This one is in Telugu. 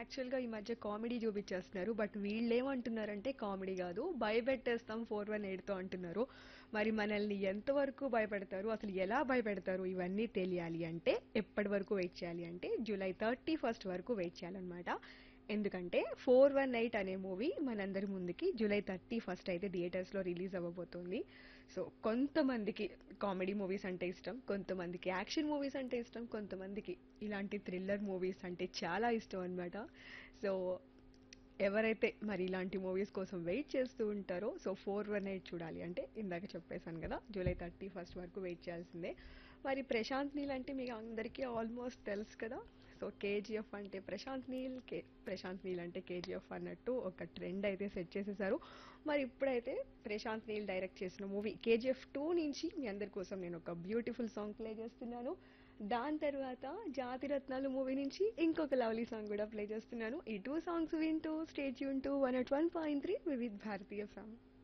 యాక్చువల్గా ఈ మధ్య కామెడీ చూపించేస్తున్నారు బట్ వీళ్ళు ఏమంటున్నారంటే కామెడీ కాదు భయపెట్టేస్తాం ఫోర్ వన్ ఎయిట్తో అంటున్నారు మరి మనల్ని ఎంతవరకు భయపెడతారు అసలు ఎలా భయపెడతారు ఇవన్నీ తెలియాలి అంటే ఎప్పటి వరకు వెయిట్ చేయాలి అంటే జూలై థర్టీ ఫస్ట్ వరకు వెయిట్ చేయాలన్నమాట ఎందుకంటే ఫోర్ వన్ ఎయిట్ అనే మూవీ మనందరి ముందుకి జూలై థర్టీ ఫస్ట్ అయితే థియేటర్స్లో రిలీజ్ అవ్వబోతుంది సో కొంతమందికి కామెడీ మూవీస్ అంటే ఇష్టం కొంతమందికి యాక్షన్ మూవీస్ అంటే ఇష్టం కొంతమందికి ఇలాంటి థ్రిల్లర్ మూవీస్ అంటే చాలా ఇష్టం అన్నమాట సో ఎవరైతే మరి ఇలాంటి మూవీస్ కోసం వెయిట్ చేస్తూ ఉంటారో సో ఫోర్ వన్ ఎయిట్ చూడాలి అంటే ఇందాక చెప్పేశాను కదా జూలై థర్టీ ఫస్ట్ వరకు వెయిట్ చేయాల్సిందే మరి ప్రశాంత్ నీల్ అంటే మీకు అందరికీ ఆల్మోస్ట్ తెలుసు కదా సో కేజీఎఫ్ అంటే ప్రశాంత్ నీల్ కే ప్రశాంత్ నీల్ అంటే కేజీఎఫ్ అన్నట్టు ఒక ట్రెండ్ అయితే సెట్ చేసేసారు మరి ఇప్పుడైతే ప్రశాంత్ నీల్ డైరెక్ట్ చేసిన మూవీ కేజీఎఫ్ టూ నుంచి మీ అందరి కోసం నేను ఒక బ్యూటిఫుల్ సాంగ్ ప్లే చేస్తున్నాను దాని తర్వాత జాతిరత్నాలు మూవీ నుంచి ఇంకొక లవ్లీ సాంగ్ కూడా ప్లే చేస్తున్నాను ఈ టూ సాంగ్స్ వింటూ స్టేట్ యూన్ to one at one point three Vividh Bharati ఫ్యామ్